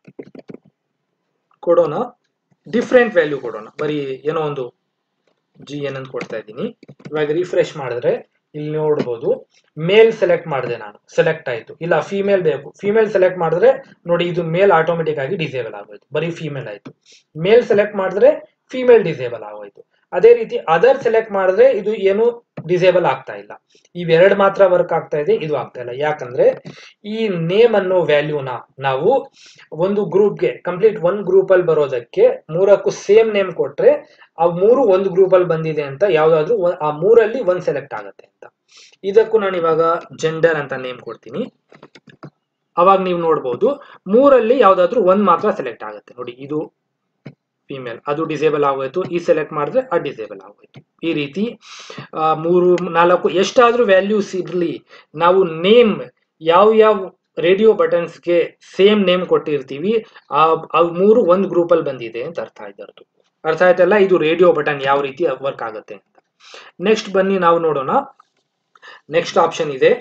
ಕೊಡೋಣ ಡಿಫ್ರೆಂಟ್ ವ್ಯಾಲ್ಯೂ ಕೊಡೋಣ ಬರೀ ಏನೋ ಒಂದು ಜಿ ಎನ್ ಅಂತ ಕೊಡ್ತಾ ಇದ್ದೀನಿ ಇವಾಗ ರಿಫ್ರೆಶ್ ಮಾಡಿದ್ರೆ ಇಲ್ಲಿ ನೋಡ್ಬೋದು ಮೇಲ್ ಸೆಲೆಕ್ಟ್ ಮಾಡಿದೆ ನಾನು ಸೆಲೆಕ್ಟ್ ಆಯ್ತು ಇಲ್ಲ ಫಿಮೇಲ್ ಬೇಕು ಫಿಮೇಲ್ ಸೆಲೆಕ್ಟ್ ಮಾಡಿದ್ರೆ ನೋಡಿ ಇದು ಮೇಲ್ ಆಟೋಮೆಟಿಕ್ ಆಗಿ ಡಿಸೇಬಲ್ ಆಗೋಯ್ತು ಬರೀ ಫಿಮೇಲ್ ಆಯ್ತು ಮೇಲ್ ಸೆಲೆಕ್ಟ್ ಮಾಡಿದ್ರೆ ಫಿಮೇಲ್ ಡಿಸೇಬಲ್ ಆಗೋಯ್ತು ಅದೇ ರೀತಿ ಅದರ್ ಸೆಲೆಕ್ಟ್ ಮಾಡಿದ್ರೆ ಇದು ಏನು ಡಿಸೇಬಲ್ ಆಗ್ತಾ ಇಲ್ಲ ಇವೆರಡು ಮಾತ್ರ ವರ್ಕ್ ಆಗ್ತಾ ಇದೆ ಇದು ಆಗ್ತಾ ಇಲ್ಲ ಯಾಕಂದ್ರೆ ಈ ನೇಮ್ ಅನ್ನೋ ವ್ಯಾಲ್ಯೂನ ನಾವು ಒಂದು ಗ್ರೂಪ್ಗೆ ಕಂಪ್ಲೀಟ್ ಒಂದ್ ಗ್ರೂಪ್ ಅಲ್ಲಿ ಬರೋದಕ್ಕೆ ಮೂರಕ್ಕೂ ಸೇಮ್ ನೇಮ್ ಕೊಟ್ರೆ ಆ ಮೂರು ಒಂದು ಗ್ರೂಪ್ ಅಲ್ಲಿ ಬಂದಿದೆ ಅಂತ ಯಾವ್ದಾದ್ರು ಒಂದ್- ಆ ಮೂರಲ್ಲಿ ಒಂದ್ ಸೆಲೆಕ್ಟ್ ಆಗುತ್ತೆ ಅಂತ ಇದಕ್ಕೂ ನಾನು ಇವಾಗ ಜೆಂಡರ್ ಅಂತ ನೇಮ್ ಕೊಡ್ತೀನಿ ಅವಾಗ ನೀವು ನೋಡ್ಬೋದು ಮೂರಲ್ಲಿ ಯಾವ್ದಾದ್ರು ಒಂದ್ ಮಾತ್ರ ಸೆಲೆಕ್ಟ್ ಆಗುತ್ತೆ ನೋಡಿ ಇದು ಫಿಮೇಲ್ ಅದು ಡಿಸೇಬಲ್ ಆಗೋಯ್ತು ಈ ಸೆಲೆಕ್ಟ್ ಮಾಡಿದ್ರೆ ಅದು ಡಿಸೇಬಲ್ ಆಗೋಯ್ತು ಈ ರೀತಿ ಆ, ಮೂರು ನಾಲ್ಕು ಎಷ್ಟಾದ್ರೂ ವ್ಯಾಲ್ಯೂಸ್ ಇರಲಿ ನಾವು ನೇಮ್ ಯಾವ ಯಾವ ರೇಡಿಯೋ ಬಟನ್ಸ್ಗೆ ಸೇಮ್ ನೇಮ್ ಕೊಟ್ಟಿರ್ತೀವಿ ಆ ಅವು ಮೂರು ಒಂದು ಗ್ರೂಪಲ್ಲಿ ಬಂದಿದೆ ಅಂತ ಅರ್ಥ ಇದರದು ಅರ್ಥ ಆಯ್ತಲ್ಲ ಇದು ರೇಡಿಯೋ ಬಟನ್ ಯಾವ ರೀತಿ ವರ್ಕ್ ಆಗುತ್ತೆ ಅಂತ ನೆಕ್ಸ್ಟ್ ಬನ್ನಿ ನಾವು ನೋಡೋಣ ನೆಕ್ಸ್ಟ್ ಆಪ್ಷನ್ ಇದೆ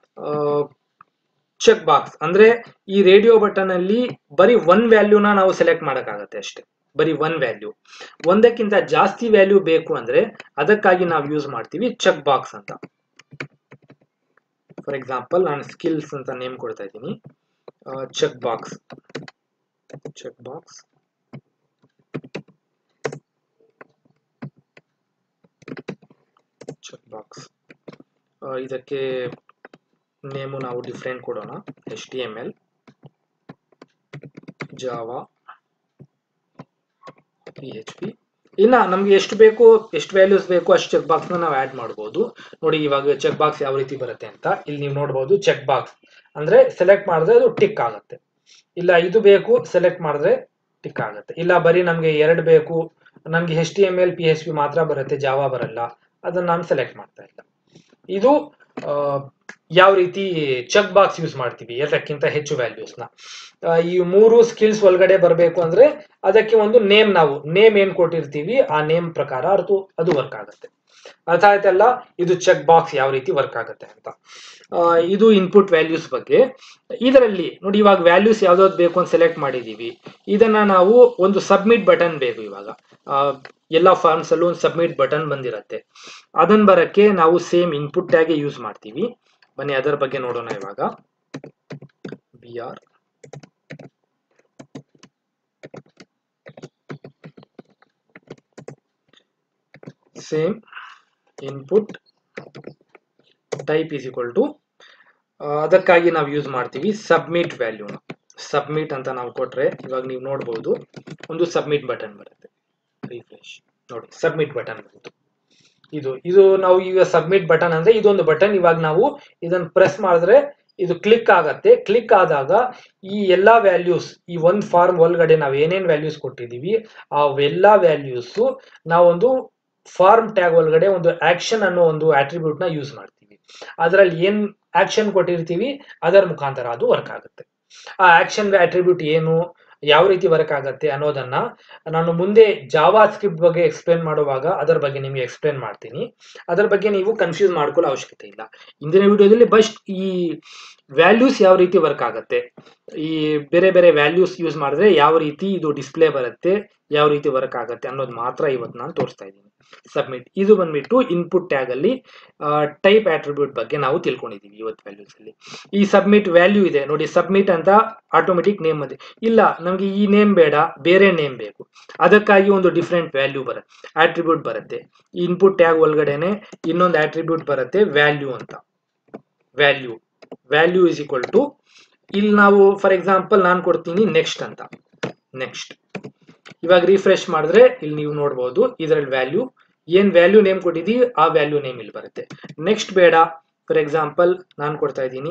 ಚೆಕ್ ಬಾಕ್ಸ್ ಅಂದ್ರೆ ಈ ರೇಡಿಯೋ ಬಟನ್ ಅಲ್ಲಿ ಬರೀ ಒನ್ ವ್ಯಾಲ್ಯೂನ ನಾವು ಸೆಲೆಕ್ಟ್ ಮಾಡಕ್ಕಾಗತ್ತೆ ಅಷ್ಟೇ ಬರೀ ಒನ್ ವ್ಯಾಲ್ಯೂ ಒಂದಕ್ಕಿಂತ ಜಾಸ್ತಿ ವ್ಯಾಲ್ಯೂ ಬೇಕು ಅಂದ್ರೆ ಅದಕ್ಕಾಗಿ ನಾವು ಯೂಸ್ ಮಾಡ್ತೀವಿ ಚೆಕ್ ಬಾಕ್ಸ್ ಅಂತ ಫಾರ್ ಎಕ್ಸಾಂಪಲ್ ನಾನು ಸ್ಕಿಲ್ಸ್ ಅಂತ ನೇಮ್ ಕೊಡ್ತಾ ಇದ್ದೀನಿ check box check box check box ಇದಕ್ಕೆ ನೇಮು ನಾವು ಡಿಫ್ರೆಂಟ್ ಕೊಡೋಣ H T M L Java P H P ಇನ್ನ ನಮ್ಗೆ ಎಷ್ಟು ಬೇಕು ಎಷ್ಟು ವ್ಯಾಲ್ಯೂಸ್ ಬೇಕು ಅಷ್ಟು ಚೆಕ್ ಬಾಕ್ಸ್ ನಾವು ಆಡ್ ಮಾಡ್ಬೋದು ನೋಡಿ ಇವಾಗ ಚೆಕ್ ಬಾಕ್ಸ್ ಯಾವ ರೀತಿ ಬರುತ್ತೆ ಅಂತ ಇಲ್ಲಿ ನೀವು ನೋಡ್ಬೋದು ಚೆಕ್ ಬಾಕ್ಸ್ ಅಂದ್ರೆ ಸೆಲೆಕ್ಟ್ ಮಾಡಿದ್ರೆ ಅದು ಟಿಕ್ ಆಗುತ್ತೆ ಇಲ್ಲ ಇದು ಬೇಕು ಸೆಲೆಕ್ಟ್ ಮಾಡಿದ್ರೆ ಟಿಕ್ ಆಗುತ್ತೆ ಇಲ್ಲ ಬರೀ ನಮ್ಗೆ ಎರಡು ಬೇಕು ನಮ್ಗೆ H T M L P H P ಮಾತ್ರ ಬರುತ್ತೆ ಜಾವಾ ಬರಲ್ಲ ಅದನ್ನ ನಾನು ಸೆಲೆಕ್ಟ್ ಮಾಡ್ತಾ ಇಲ್ಲ ಇದು ಆ, ಯಾವ ರೀತಿ ಚೆಕ್ ಬಾಕ್ಸ್ ಯೂಸ್ ಮಾಡ್ತೀವಿ ಎರಡಕ್ಕಿಂತ ಹೆಚ್ಚು ವ್ಯಾಲ್ಯೂಸ್ನ ಈ ಮೂರು ಸ್ಕಿಲ್ಸ್ ಒಳಗಡೆ ಬರಬೇಕು ಅಂದ್ರೆ ಅದಕ್ಕೆ ಒಂದು ನೇಮ್ ನಾವು ನೇಮ್ ಏನ್ ಕೊಟ್ಟಿರ್ತೀವಿ ಆ ನೇಮ್ ಪ್ರಕಾರ ಅದು ಅದು ವರ್ಕ್ ಆಗುತ್ತೆ ಅರ್ಥ ಆಯ್ತಲ್ಲ ಇದು ಚೆಕ್ ಬಾಕ್ಸ್ ಯಾವ ರೀತಿ ವರ್ಕ್ ಆಗುತ್ತೆ ಅಂತ ಆ, ಇದು ಇನ್ಪುಟ್ ವ್ಯಾಲ್ಯೂಸ್ ಬಗ್ಗೆ ಇದರಲ್ಲಿ ನೋಡಿ ಇವಾಗ ವ್ಯಾಲ್ಯೂಸ್ ಯಾವ್ದಾವ್ದು ಬೇಕು ಅಂತ ಸೆಲೆಕ್ಟ್ ಮಾಡಿದೀವಿ ಇದನ್ನ ನಾವು ಒಂದು ಸಬ್ಮಿಟ್ ಬಟನ್ ಬೇಕು ಇವಾಗ ಆ, ಎಲ್ಲ ಫಾರ್ಮ್ಸ್ ಅಲ್ಲೂ ಒಂದು ಸಬ್ಮಿಟ್ ಬಟನ್ ಬಂದಿರತ್ತೆ ಅದನ್ನ ಬರಕ್ಕೆ ನಾವು ಸೇಮ್ ಇನ್ಪುಟ್ ಟ್ಯಾಗೆ ಯೂಸ್ ಮಾಡ್ತೀವಿ ಬನ್ನಿ ಅದರ ಬಗ್ಗೆ ನೋಡೋಣ ಇವಾಗ ಬಿ ಆರ್ same input type is equal to ಅದಕ್ಕಾಗಿ ನಾವು ಯೂಸ್ ಮಾಡ್ತೀವಿ ಸಬ್ಮಿಟ್ ವ್ಯಾಲ್ಯೂನ ಸಬ್ಮಿಟ್ ಅಂತ ನಾವು ಕೊಟ್ರೆ ಇವಾಗ ನೀವು ನೋಡ್ಬೋದು ಒಂದು ಸಬ್ಮಿಟ್ ಬಟನ್ ಬರುತ್ತೆ ರಿಫ್ರೆಶ್ ನೋಡಿ ಸಬ್ಮಿಟ್ ಬಟನ್ ಬಂತು ಇದು ಇದು ನಾವು ಈಗ ಸಬ್ಮಿಟ್ ಬಟನ್ ಅಂದ್ರೆ ಇದೊಂದು ಬಟನ್ ಇವಾಗ ನಾವು ಇದನ್ನ ಪ್ರೆಸ್ ಮಾಡಿದ್ರೆ ಇದು ಕ್ಲಿಕ್ ಆಗತ್ತೆ ಕ್ಲಿಕ್ ಆದಾಗ ಈ ಎಲ್ಲಾ ವ್ಯಾಲ್ಯೂಸ್ ಈ ಒಂದು ಫಾರ್ಮ್ ಒಳಗಡೆ ನಾವು ಏನೇನ್ ವ್ಯಾಲ್ಯೂಸ್ ಕೊಟ್ಟಿದೀವಿ ಆ ಎಲ್ಲಾ ವ್ಯಾಲ್ಯೂಸ್ ನಾವೊಂದು ಫಾರ್ಮ್ ಟ್ಯಾಗ್ ಒಳಗಡೆ ಒಂದು ಆಕ್ಷನ್ ಅನ್ನೋ ಒಂದು ಆಟ್ರಿಬ್ಯೂಟ್ ನ ಯೂಸ್ ಮಾಡ್ತೀವಿ ಅದರಲ್ಲಿ ಏನ್ ಆಕ್ಷನ್ ಕೊಟ್ಟಿರ್ತೀವಿ ಅದರ ಮುಖಾಂತರ ಅದು ವರ್ಕ್ ಆಗುತ್ತೆ ಆ ಆಕ್ಷನ್ ಆಟ್ರಿಬ್ಯೂಟ್ ಏನು ಯಾವ ರೀತಿ ವರ್ಕ್ ಆಗುತ್ತೆ ಅನ್ನೋದನ್ನ ನಾನು ಮುಂದೆ ಜಾವಾ ಸ್ಕ್ರಿಪ್ಟ್ ಬಗ್ಗೆ ಎಕ್ಸ್ಪ್ಲೇನ್ ಮಾಡುವಾಗ ಅದರ ಬಗ್ಗೆ ನಿಮಗೆ ಎಕ್ಸ್ಪ್ಲೇನ್ ಮಾಡ್ತೀನಿ ಅದರ ಬಗ್ಗೆ ನೀವು ಕನ್ಫ್ಯೂಸ್ ಮಾಡ್ಕೊಳ್ಳೋ ಅವಶ್ಯಕತೆ ಇಲ್ಲ ಇಂದಿನ ವಿಡಿಯೋದಲ್ಲಿ ಬಸ್ಟ್ ಈ ವ್ಯಾಲ್ಯೂಸ್ ಯಾವ ರೀತಿ ವರ್ಕ್ ಆಗುತ್ತೆ ಈ ಬೇರೆ ಬೇರೆ ವ್ಯಾಲ್ಯೂಸ್ ಯೂಸ್ ಮಾಡಿದ್ರೆ ಯಾವ ರೀತಿ ಇದು ಡಿಸ್ಪ್ಲೇ ಬರುತ್ತೆ ಯಾವ ರೀತಿ ವರ್ಕ್ ಆಗುತ್ತೆ ಅನ್ನೋದು ಮಾತ್ರ ಇವತ್ತು ನಾನು ತೋರಿಸ್ತಾ ಇದ್ದೀನಿ ಸಬ್ಮಿಟ್ ಇದು ಬಂದ್ಬಿಟ್ಟು ಇನ್ಪುಟ್ ಟ್ಯಾಗ್ ಅಲ್ಲಿ ಟೈಪ್ ಆಟ್ರಿಬ್ಯೂಟ್ ಬಗ್ಗೆ ನಾವು ತಿಳ್ಕೊಂಡಿದೀವಿ ಇವತ್ತು ವ್ಯಾಲ್ಯೂಸ್ ಅಲ್ಲಿ ಈ ಸಬ್ಮಿಟ್ ವ್ಯಾಲ್ಯೂ ಇದೆ ನೋಡಿ ಸಬ್ಮಿಟ್ ಅಂತ ಆಟೋಮೆಟಿಕ್ ನೇಮ್ ಇದೆ ಇಲ್ಲ ನಮಗೆ ಈ ನೇಮ್ ಬೇಡ ಬೇರೆ ನೇಮ್ ಬೇಕು ಅದಕ್ಕಾಗಿ ಒಂದು ಡಿಫ್ರೆಂಟ್ ವ್ಯಾಲ್ಯೂ ಬರುತ್ತೆ ಆಟ್ರಿಬ್ಯೂಟ್ ಬರುತ್ತೆ ಇನ್ಪುಟ್ ಟ್ಯಾಗ್ ಒಳಗಡೆನೆ ಇನ್ನೊಂದು ಆಟ್ರಿಬ್ಯೂಟ್ ಬರುತ್ತೆ ವ್ಯಾಲ್ಯೂ ಅಂತ value value is equal to ಇಲ್ಲಿ ನಾವು ಫಾರ್ ಎಕ್ಸಾಂಪಲ್ ನಾನು ಕೊಡ್ತೀನಿ ನೆಕ್ಸ್ಟ್ ಅಂತ ನೆಕ್ಸ್ಟ್ ಇವಾಗ ರಿಫ್ರೆಶ್ ಮಾಡಿದ್ರೆ ಇಲ್ಲಿ ನೀವು ನೋಡ್ಬೋದು ಇದರಲ್ಲಿ ವ್ಯಾಲ್ಯೂ ಏನ್ ವ್ಯಾಲ್ಯೂ ನೇಮ್ ಕೊಟ್ಟಿದ್ದೀವಿ ಆ ವ್ಯಾಲ್ಯೂ ನೇಮ್ ಇಲ್ಲಿ ಬರುತ್ತೆ ನೆಕ್ಸ್ಟ್ ಬೇಡ ಫಾರ್ ಎಕ್ಸಾಂಪಲ್ ನಾನು ಕೊಡ್ತಾ ಇದ್ದೀನಿ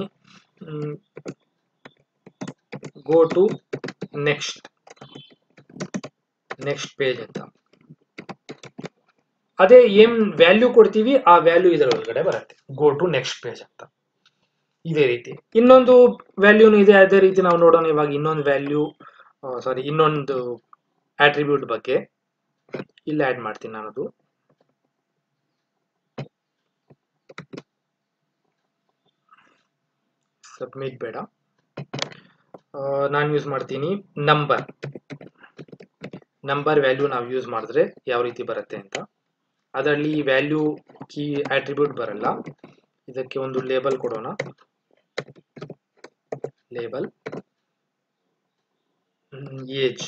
go to next next page ಅಂತ ಅದೇ ಏನ್ ವ್ಯಾಲ್ಯೂ ಕೊಡ್ತೀವಿ ಆ ವ್ಯಾಲ್ಯೂ ಇದರ ಒಳಗಡೆ ಬರುತ್ತೆ ಗೋ ಟು ನೆಕ್ಸ್ಟ್ ಪೇಜ್ ಅಂತ ಇದೇ ರೀತಿ ಇನ್ನೊಂದು ವ್ಯಾಲ್ಯೂನು ಇದೆ ಅದೇ ರೀತಿ ನಾವು ನೋಡೋಣ ಇವಾಗ ಇನ್ನೊಂದು ವ್ಯಾಲ್ಯೂ ಸಾರಿ ಇನ್ನೊಂದು ಆಟ್ರಿಬ್ಯೂಟ್ ಬಗ್ಗೆ ಇಲ್ಲಿ ಆಡ್ ಮಾಡ್ತೀನಿ ನಾನು ಅದು ಸಬ್ಮಿಟ್ ಬೇಡ ನಾನು ಯೂಸ್ ಮಾಡ್ತೀನಿ ನಂಬರ್ ನಂಬರ್ ವ್ಯಾಲ್ಯೂ ನಾವು ಯೂಸ್ ಮಾಡಿದ್ರೆ ಯಾವ ರೀತಿ ಬರುತ್ತೆ ಅಂತ ಅದರಲ್ಲಿ ವ್ಯಾಲ್ಯೂ ಕೀ ಆಟ್ರಿಬ್ಯೂಟ್ ಬರಲ್ಲ ಇದಕ್ಕೆ ಒಂದು ಲೇಬಲ್ ಕೊಡೋಣ ಲೇಬಲ್ ಏಜ್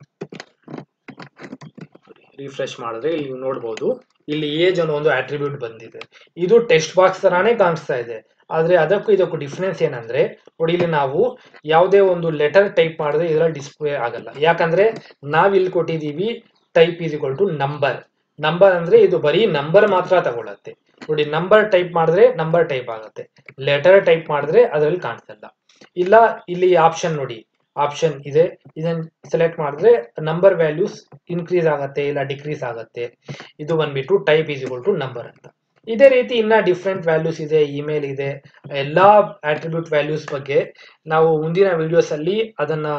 ರಿಫ್ರೆಶ್ ಮಾಡಿದ್ರೆ ಇಲ್ಲಿ ನೀವು ನೋಡ್ಬೋದು ಇಲ್ಲಿ ಏಜ್ ಅನ್ನೋ ಒಂದು ಆಟ್ರಿಬ್ಯೂಟ್ ಬಂದಿದೆ ಇದು ಟೆಕ್ಸ್ಟ್ ಬಾಕ್ಸ್ ತರಾನೇ ಕಾಣಿಸ್ತಾ ಇದೆ ಆದ್ರೆ ಅದಕ್ಕೂ ಇದಕ್ಕೂ ಡಿಫ್ರೆನ್ಸ್ ಏನಂದ್ರೆ ನೋಡಿ ಇಲ್ಲಿ ನಾವು ಯಾವುದೇ ಒಂದು ಲೆಟರ್ ಟೈಪ್ ಮಾಡಿದ್ರೆ ಇದರಲ್ಲಿ ಡಿಸ್ಪ್ಲೇ ಆಗಲ್ಲ ಯಾಕಂದ್ರೆ ನಾವ್ ಇಲ್ಲಿ ಕೊಟ್ಟಿದೀವಿ type is equal to number number ಅಂದ್ರೆ ಇದು ಬರೀ ನಂಬರ್ ಮಾತ್ರ ತಗೊಳತ್ತೆ ನೋಡಿ ನಂಬರ್ ಟೈಪ್ ಮಾಡಿದ್ರೆ ನಂಬರ್ ಟೈಪ್ ಆಗುತ್ತೆ ಲೆಟರ್ ಟೈಪ್ ಮಾಡಿದ್ರೆ ಅದರಲ್ಲಿ ಕಾಣಿಸಲ್ಲ ಇಲ್ಲ ಇಲ್ಲಿ ಆಪ್ಷನ್ ನೋಡಿ ಆಪ್ಷನ್ ಇದೆ ಇದನ್ನ ಸೆಲೆಕ್ಟ್ ಮಾಡಿದ್ರೆ ನಂಬರ್ ವ್ಯಾಲ್ಯೂಸ್ ಇನ್ಕ್ರೀಸ್ ಆಗತ್ತೆ ಇಲ್ಲ ಡಿಕ್ರೀಸ್ ಆಗತ್ತೆ ಇದು ಬಂದ್ಬಿಟ್ಟು type is equal to number ಅಂತ ಇದೇ ರೀತಿ ಇನ್ನ ಡಿಫ್ರೆಂಟ್ ವ್ಯಾಲ್ಯೂಸ್ ಇದೆ ಇಮೇಲ್ ಇದೆ ಎಲ್ಲಾ ಆಟ್ರಿಬ್ಯೂಟ್ ವ್ಯಾಲ್ಯೂಸ್ ಬಗ್ಗೆ ನಾವು ಮುಂದಿನ ವಿಡಿಯೋಸ್ ಅಲ್ಲಿ ಅದನ್ನ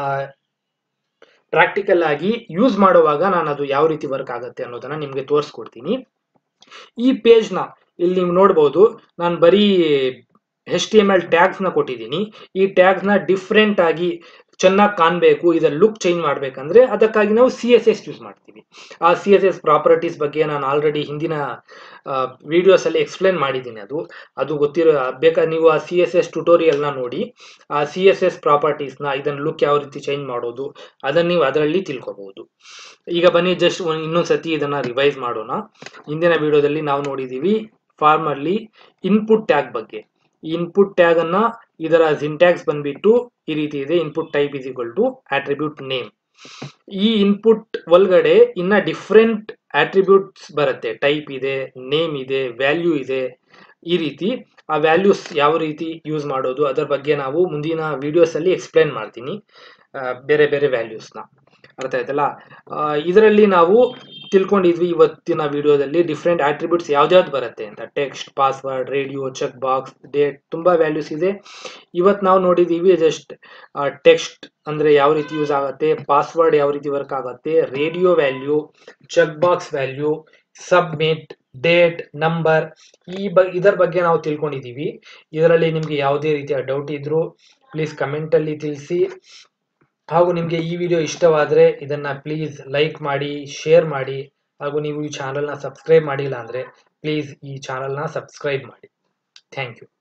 ಪ್ರಾಕ್ಟಿಕಲ್ ಆಗಿ ಯೂಸ್ ಮಾಡುವಾಗ ನಾನು ಅದು ಯಾವ ರೀತಿ ವರ್ಕ್ ಆಗುತ್ತೆ ಅನ್ನೋದನ್ನ ನಿಮ್ಗೆ ತೋರಿಸ್ಕೊಡ್ತೀನಿ ಈ ಪೇಜ್ ನ ಇಲ್ಲಿ ನೀವು ನೋಡ್ಬೋದು ನಾನು ಬರೀ H T M L tags ನ ಕೊಟ್ಟಿದ್ದೀನಿ ಈ ಟ್ಯಾಗ್ಸ್ ನ ಡಿಫ್ರೆಂಟ್ ಆಗಿ ಚೆನ್ನಾಗಿ ಕಾಣಬೇಕು ಇದರ ಲುಕ್ ಚೇಂಜ್ ಮಾಡ್ಬೇಕಂದ್ರೆ ಅದಕ್ಕಾಗಿ ನಾವು ಸಿ ಎಸ್ ಎಸ್ ಯೂಸ್ ಮಾಡ್ತೀವಿ ಆ ಸಿ ಎಸ್ ಎಸ್ ಪ್ರಾಪರ್ಟೀಸ್ ಬಗ್ಗೆ ನಾನು ಆಲ್ರೆಡಿ ಹಿಂದಿನ ವಿಡಿಯೋಸ್ ಅಲ್ಲಿ ಎಕ್ಸ್ಪ್ಲೇನ್ ಮಾಡಿದ್ದೀನಿ ಅದು ಅದು ಗೊತ್ತಿರೋ ಬೇಕಾದ್ರೆ ನೀವು ಆ ಸಿ ಎಸ್ ಎಸ್ ಟ್ಯುಟೋರಿಯಲ್ ನ ನೋಡಿ ಆ ಸಿ ಎಸ್ ಎಸ್ ಪ್ರಾಪರ್ಟೀಸ್ ನ ಇದನ್ನ ಲುಕ್ ಯಾವ ರೀತಿ ಚೇಂಜ್ ಮಾಡೋದು ಅದನ್ನ ನೀವು ಅದರಲ್ಲಿ ತಿಳ್ಕೊಬಹುದು ಈಗ ಬನ್ನಿ ಜಸ್ಟ್ ಇನ್ನೊಂದು ಸತಿ ಇದನ್ನ ರಿವೈಸ್ ಮಾಡೋಣ ಹಿಂದಿನ ವಿಡಿಯೋದಲ್ಲಿ ನಾವು ನೋಡಿದೀವಿ ಫಾರ್ಮರ್ಲಿ ಇನ್ಪುಟ್ ಟ್ಯಾಗ್ ಬಗ್ಗೆ ಇನ್ಪುಟ್ ಟ್ಯಾಗ್ ಅನ್ನ ಇದರ ಸಿಂಟ್ಯಾಕ್ಸ್ ಬಂದ್ಬಿಟ್ಟು ಈ ರೀತಿ ಇದೆ input type is equal to attribute name ಈ ಇನ್ಪುಟ್ ಒಳಗಡೆ ಇನ್ನ ಡಿಫ್ರೆಂಟ್ ಆಟ್ರಿಬ್ಯೂಟ್ಸ್ ಬರುತ್ತೆ ಟೈಪ್ ಇದೆ ನೇಮ್ ಇದೆ ವ್ಯಾಲ್ಯೂ ಇದೆ ಈ ರೀತಿ ಆ ವ್ಯಾಲ್ಯೂಸ್ ಯಾವ ರೀತಿ ಯೂಸ್ ಮಾಡೋದು ಅದರ ಬಗ್ಗೆ ನಾವು ಮುಂದಿನ ವಿಡಿಯೋಸ್ ಅಲ್ಲಿ ಎಕ್ಸ್ಪ್ಲೇನ್ ಮಾಡ್ತೀನಿ ಬೇರೆ ಬೇರೆ ವ್ಯಾಲ್ಯೂಸ್ನ ಅರ್ಥ ಆಯ್ತಲ್ಲ ಇದರಲ್ಲಿ ನಾವು ತಿಳ್ಕೊಂಡಿದ್ವಿ ಇವತ್ತಿನ ವಿಡಿಯೋದಲ್ಲಿ ಡಿಫ್ರೆಂಟ್ ಆಟ್ರಿಬ್ಯೂಟ್ಸ್ ಯಾವ್ದ್ಯಾವ್ದು ಬರುತ್ತೆ ಅಂತ text password radio check box date ತುಂಬಾ ವ್ಯಾಲ್ಯೂಸ್ ಇದೆ ಇವತ್ತು ನಾವು ನೋಡಿದೀವಿ ಜಸ್ಟ್ ಟೆಕ್ಸ್ಟ್ ಅಂದ್ರೆ ಯಾವ ರೀತಿ ಯೂಸ್ ಆಗುತ್ತೆ ಪಾಸ್ವರ್ಡ್ ಯಾವ ರೀತಿ ವರ್ಕ್ ಆಗುತ್ತೆ radio value check box value submit date number ಈ ಬ ಇದರ ಬಗ್ಗೆ ನಾವು ತಿಳ್ಕೊಂಡಿದೀವಿ ಇದರಲ್ಲಿ ನಿಮ್ಗೆ ಯಾವುದೇ ರೀತಿಯ ಡೌಟ್ ಇದ್ರು ಪ್ಲೀಸ್ ಕಮೆಂಟ್ ಅಲ್ಲಿ ತಿಳಿಸಿ ಹಾಗೂ ನಿಮಗೆ ಈ ವಿಡಿಯೋ ಇಷ್ಟವಾದರೆ ಇದನ್ನ ಪ್ಲೀಸ್ ಲೈಕ್ ಮಾಡಿ ಶೇರ್ ಮಾಡಿ ಹಾಗೂ ನೀವು ಈ ಚಾನಲ್ನ ಸಬ್ಸ್ಕ್ರೈಬ್ ಮಾಡಿಲ್ಲ ಅಂದರೆ ಪ್ಲೀಸ್ ಈ ಚಾನಲ್ನ ಸಬ್ಸ್ಕ್ರೈಬ್ ಮಾಡಿ ಥ್ಯಾಂಕ್ ಯು